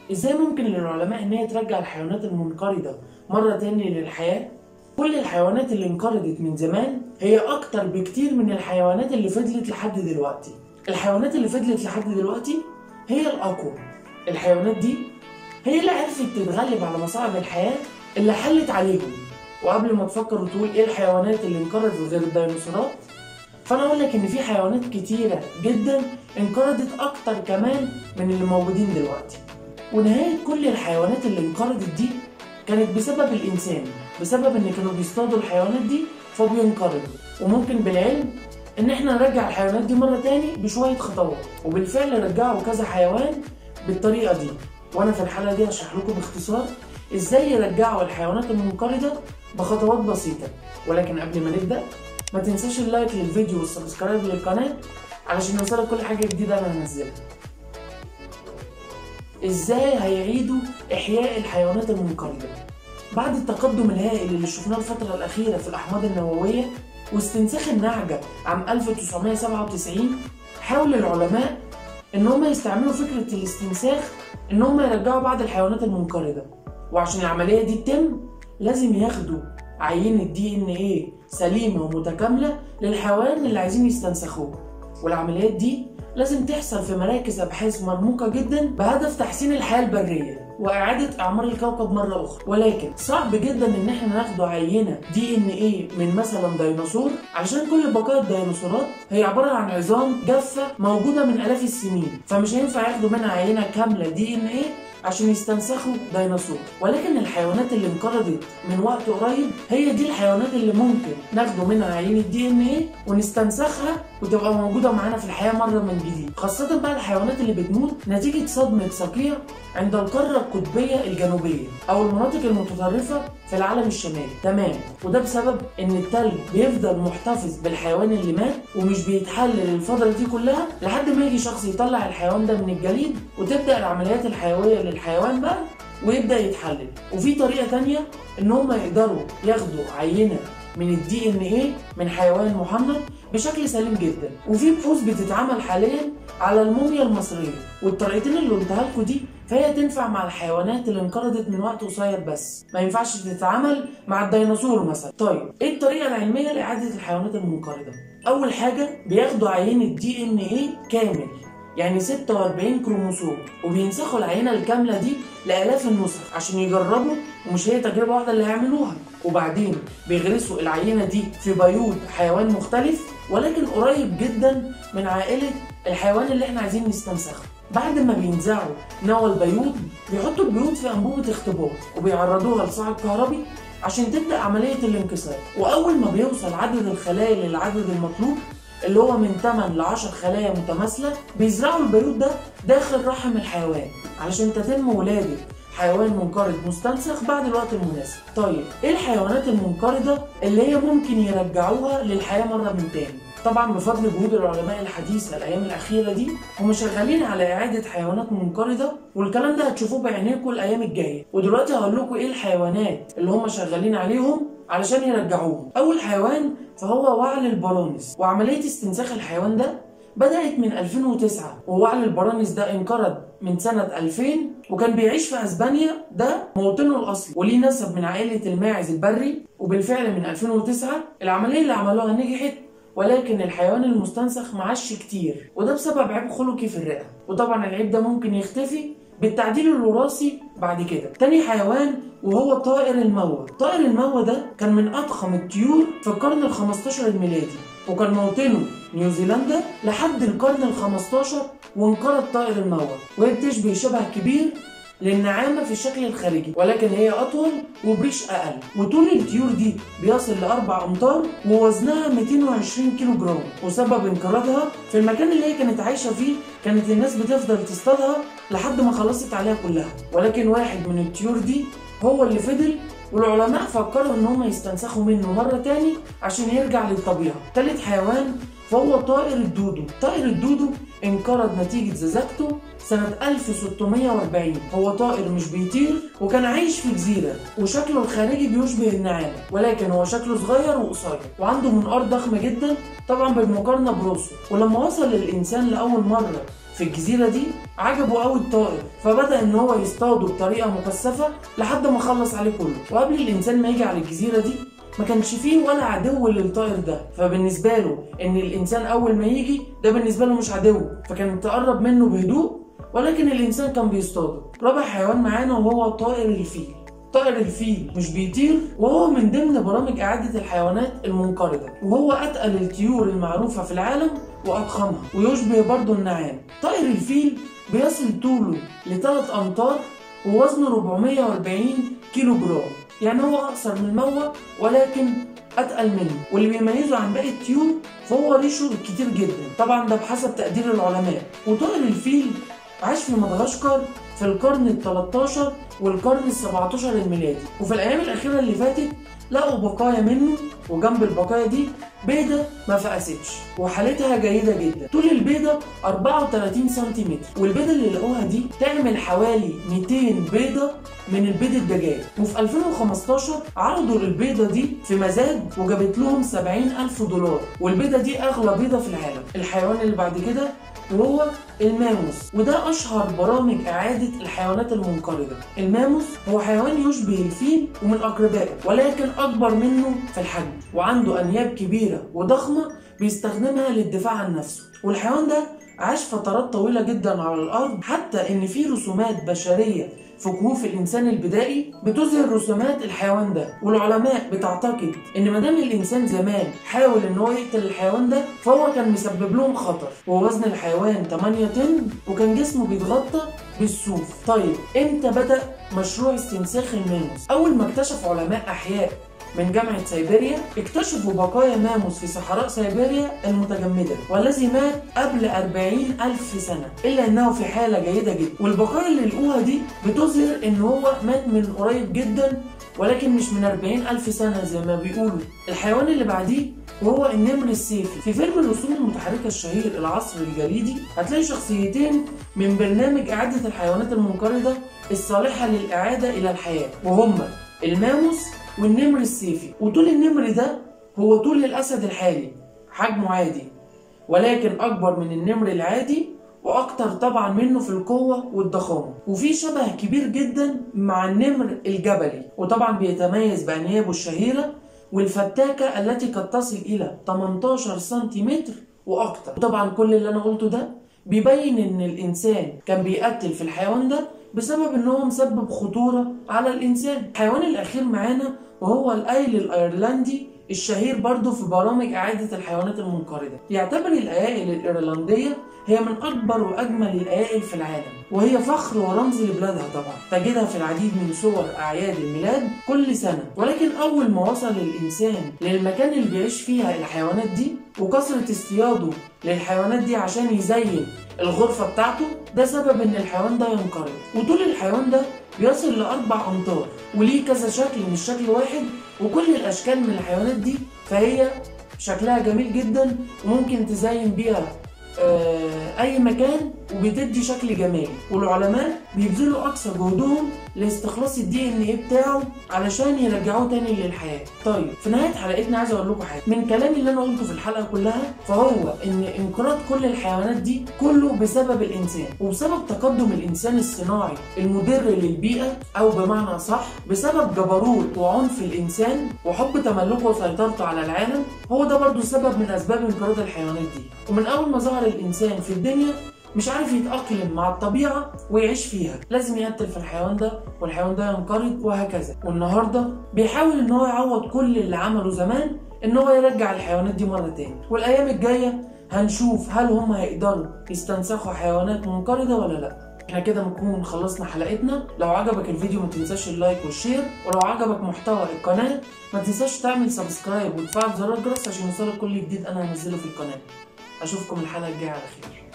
ازاي ممكن للعلماء ان هي ترجع الحيوانات المنقرضة مرة تاني للحياة؟ كل الحيوانات اللي انقرضت من زمان هي اكتر بكتير من الحيوانات اللي فضلت لحد دلوقتي الحيوانات اللي فضلت لحد دلوقتي هي الاقوى الحيوانات دي هي اللي عرفت تتغلب على مصاعب الحياة اللي حلت عليهم وقبل ما تفكر وتقول ايه الحيوانات اللي انقرضت غير الديناصورات فانا اقول لك ان في حيوانات كتيرة جدا انقرضت اكتر كمان من اللي موجودين دلوقتي ونهاية كل الحيوانات اللي انقرضت دي كانت بسبب الانسان بسبب ان كانوا بيصطادوا الحيوانات دي فبينقرضوا وممكن بالعلم ان احنا نرجع الحيوانات دي مرة تاني بشوية خطوات وبالفعل رجعوا كذا حيوان بالطريقة دي وانا في الحلقة دي هشرح لكم باختصار ازاي يرجعوا الحيوانات المنقرضة بخطوات بسيطة ولكن قبل ما نبدأ ما تنساش اللايك للفيديو والسبسكرايب للقناة علشان يوصلك كل حاجة جديدة انا هنزلها ازاي هيعيدوا احياء الحيوانات المنقرضة بعد التقدم الهائل اللي شفناه الفترة الأخيرة في الأحماض النووية واستنساخ النعجة عام 1997 حاول العلماء إن هم يستعملوا فكرة الاستنساخ إن هم يرجعوا بعض الحيوانات المنقرضة وعشان العملية دي تتم لازم ياخدوا عينة دي إن إيه سليمة ومتكاملة للحيوان اللي عايزين يستنسخوه والعمليات دي لازم تحصل في مراكز أبحاث مرموقة جدا بهدف تحسين الحياة البرية وإعادة إعمار الكوكب مرة أخرى ولكن صعب جدا إن إحنا ناخد عينة دي إن إيه من مثلا ديناصور عشان كل بقايا الديناصورات هي عبارة عن عظام جافة موجودة من آلاف السنين فمش هينفع ياخدوا منها عينة كاملة دي إن إيه عشان يستنسخوا ديناصور ولكن الحيوانات اللي انقرضت من وقت قريب هي دي الحيوانات اللي ممكن ناخدوا منها عينة دي ان ايه ونستنسخها وتبقى موجودة معانا في الحياة مرة من جديد خاصة بقى الحيوانات اللي بتموت نتيجة صدمة صقيع عند القارة القطبية الجنوبية أو المناطق المتطرفة في العالم الشمالي تمام وده بسبب ان التلج بيفضل محتفظ بالحيوان اللي مات ومش بيتحلل الفترة دي كلها لحد ما يجي شخص يطلع الحيوان ده من الجليد وتبدأ العمليات الحيوية للحيوان بقى ويبدأ يتحلل وفي طريقة تانية ان هم يقدروا ياخدوا عينة من الدي ان ايه من حيوان محمد بشكل سليم جدا وفي بحوث بتتعمل حاليا على الموميا المصريه والطريقتين اللي قلتها لكم دي فهي تنفع مع الحيوانات اللي انقرضت من وقت قصير بس ما ينفعش تتعامل مع الديناصور مثلا طيب ايه الطريقه العلميه لاعاده الحيوانات المنقرضه اول حاجه بياخدوا عينه دي ان ايه كامل يعني 46 كروموسوم وبينسخوا العينه الكامله دي لالاف النسخ عشان يجربوا ومش هي تجربه واحده اللي هيعملوها وبعدين بيغرسوا العينه دي في بيوض حيوان مختلف ولكن قريب جدا من عائله الحيوان اللي احنا عايزين نستنسخه بعد ما بينزعوا نوى البيوض بيحطوا البيوض في انبوبه اختبار وبيعرضوها لصاع كهربي عشان تبدا عمليه الانكسار واول ما بيوصل عدد الخلايا للعدد المطلوب اللي هو من 8 ل 10 خلايا متماثله بيزرعوا البيوض ده داخل رحم الحيوان علشان تتم ولاده حيوان منقرض مستنسخ بعد الوقت المناسب. طيب ايه الحيوانات المنقرضه اللي هي ممكن يرجعوها للحياه مره من تاني؟ طبعا بفضل جهود العلماء الحديثه الايام الاخيره دي هم شغالين على اعاده حيوانات منقرضه والكلام ده هتشوفوه بعينيكم الايام الجايه ودلوقتي هقول لكم ايه الحيوانات اللي هم شغالين عليهم علشان يرجعوهم اول حيوان فهو وعل البرانس وعمليه استنساخ الحيوان ده بدأت من 2009 ووعل البرانس ده انقرض من سنة 2000 وكان بيعيش في اسبانيا ده موطنه الاصلي وليه نسب من عائلة الماعز البري وبالفعل من 2009 العملية اللي عملوها نجحت ولكن الحيوان المستنسخ معاش كتير وده بسبب عيب خلقي في الرئة وطبعا العيب ده ممكن يختفي بالتعديل الوراثي بعد كده تاني حيوان وهو طائر الموى طائر الموى ده كان من اضخم الطيور في القرن ال 15 الميلادي وكان موطنه نيوزيلندا لحد القرن ال 15 وانقرض طائر الموى وهي بتشبه شبه كبير للنعامة في الشكل الخارجي ولكن هي أطول وبريش أقل وطول الطيور دي بيصل لأربع أمتار ووزنها 220 كيلو جرام وسبب انقراضها في المكان اللي هي كانت عايشة فيه كانت الناس بتفضل تصطادها لحد ما خلصت عليها كلها ولكن واحد من الطيور دي هو اللي فضل والعلماء فكروا ان هم يستنسخوا منه مرة تاني عشان يرجع للطبيعة تالت حيوان فهو طائر الدودو طائر الدودو انقرض نتيجة ززاجته سنة 1640 هو طائر مش بيطير وكان عايش في جزيرة وشكله الخارجي بيشبه النعامة ولكن هو شكله صغير وقصير وعنده منقار ضخم جدا طبعا بالمقارنة براسه ولما وصل للإنسان لأول مرة في الجزيرة دي عجبه قوي الطائر فبدأ ان هو يصطاده بطريقة مكثفة لحد ما خلص عليه كله وقبل الانسان ما يجي على الجزيرة دي ما كانش فيه ولا عدو للطائر ده فبالنسبة له ان الانسان اول ما يجي ده بالنسبة له مش عدو فكان تقرب منه بهدوء ولكن الانسان كان بيصطاده رابع حيوان معانا وهو طائر الفيل طائر الفيل مش بيطير وهو من ضمن برامج إعادة الحيوانات المنقرضة وهو أتقل الطيور المعروفة في العالم وأضخمها ويشبه برضه النعام طائر الفيل بيصل طوله لثلاث أمتار ووزنه 440 كيلو جرام يعني هو أقصر من الموة ولكن أتقل منه واللي بيميزه عن باقي الطيور فهو ريشه كتير جدا طبعا ده بحسب تقدير العلماء وطائر الفيل عاش في مدغشقر في القرن ال 13 والقرن ال 17 الميلادي وفي الايام الاخيره اللي فاتت لقوا بقايا منه وجنب البقايا دي بيضة ما فقستش وحالتها جيدة جدا طول البيضة 34 سنتيمتر والبيضة اللي لقوها دي تعمل حوالي 200 بيضة من البيض الدجاج وفي 2015 عرضوا البيضة دي في مزاد وجابت لهم 70 ألف دولار والبيضة دي أغلى بيضة في العالم الحيوان اللي بعد كده وهو الماموس وده اشهر برامج اعاده الحيوانات المنقرضه الماموس هو حيوان يشبه الفيل ومن اقربائه ولكن اكبر منه في الحجم وعنده انياب كبيره وضخمه بيستخدمها للدفاع عن نفسه والحيوان ده عاش فترات طويله جدا على الارض حتى ان في رسومات بشريه في كهوف الانسان البدائي بتظهر رسومات الحيوان ده والعلماء بتعتقد ان ما دام الانسان زمان حاول ان هو يقتل الحيوان ده فهو كان مسبب لهم خطر ووزن الحيوان 8 طن وكان جسمه بيتغطى بالصوف طيب امتى بدا مشروع استنساخ الماموس اول ما اكتشف علماء احياء من جامعة سيبيريا اكتشفوا بقايا ماموس في صحراء سيبيريا المتجمدة والذي مات قبل 40 ألف سنة إلا أنه في حالة جيدة جدا والبقايا اللي لقوها دي بتظهر أن هو مات من قريب جدا ولكن مش من 40 ألف سنة زي ما بيقولوا الحيوان اللي بعديه وهو النمر السيفي في فيلم الرسوم المتحركة الشهير العصر الجليدي هتلاقي شخصيتين من برنامج إعادة الحيوانات المنقرضة الصالحة للإعادة إلى الحياة وهما الماموس والنمر السيفي وطول النمر ده هو طول الأسد الحالي حجمه عادي ولكن أكبر من النمر العادي وأكتر طبعا منه في القوة والضخامة وفي شبه كبير جدا مع النمر الجبلي وطبعا بيتميز بأنيابه الشهيرة والفتاكة التي قد تصل إلى 18 سنتيمتر وأكتر طبعا كل اللي أنا قلته ده بيبين إن الإنسان كان بيقتل في الحيوان ده بسبب ان هو مسبب خطورة على الانسان الحيوان الاخير معانا وهو الايل الايرلندي الشهير برضه في برامج إعادة الحيوانات المنقرضة يعتبر الأيائل الإيرلندية هي من أكبر وأجمل الأيائل في العالم وهي فخر ورمز لبلادها طبعا تجدها في العديد من صور أعياد الميلاد كل سنة ولكن أول ما وصل الإنسان للمكان اللي بيعيش فيها الحيوانات دي وكثرة اصطياده للحيوانات دي عشان يزين الغرفة بتاعته ده سبب إن الحيوان ده ينقرض وطول الحيوان ده بيصل لأربع أمتار وليه كذا شكل مش شكل واحد وكل الأشكال من الحيوانات دي فهي شكلها جميل جدا وممكن تزين بيها آه، اي مكان وبتدي شكل جمالي والعلماء بيبذلوا اقصى جهدهم لاستخلاص الدي ان ايه بتاعه علشان يرجعوه تاني للحياه طيب في نهايه حلقتنا عايز اقول لكم حاجه من كلامي اللي انا قلته في الحلقه كلها فهو ان انقراض كل الحيوانات دي كله بسبب الانسان وبسبب تقدم الانسان الصناعي المضر للبيئه او بمعنى صح بسبب جبروت وعنف الانسان وحب تملكه وسيطرته على العالم هو ده برضو سبب من اسباب انقراض الحيوانات دي ومن اول ما ظهر الانسان في الدنيا مش عارف يتأقلم مع الطبيعة ويعيش فيها لازم يقتل في الحيوان ده والحيوان ده ينقرض وهكذا والنهاردة بيحاول ان هو يعوض كل اللي عمله زمان ان هو يرجع الحيوانات دي مرة تاني والايام الجاية هنشوف هل هم هيقدروا يستنسخوا حيوانات منقرضة ولا لا احنا كده نكون خلصنا حلقتنا لو عجبك الفيديو ما تنساش اللايك والشير ولو عجبك محتوى القناة ما تنساش تعمل سبسكرايب وتفعل زر الجرس عشان يوصلك كل جديد انا هنزله في القناة اشوفكم الحلقة الجاية على خير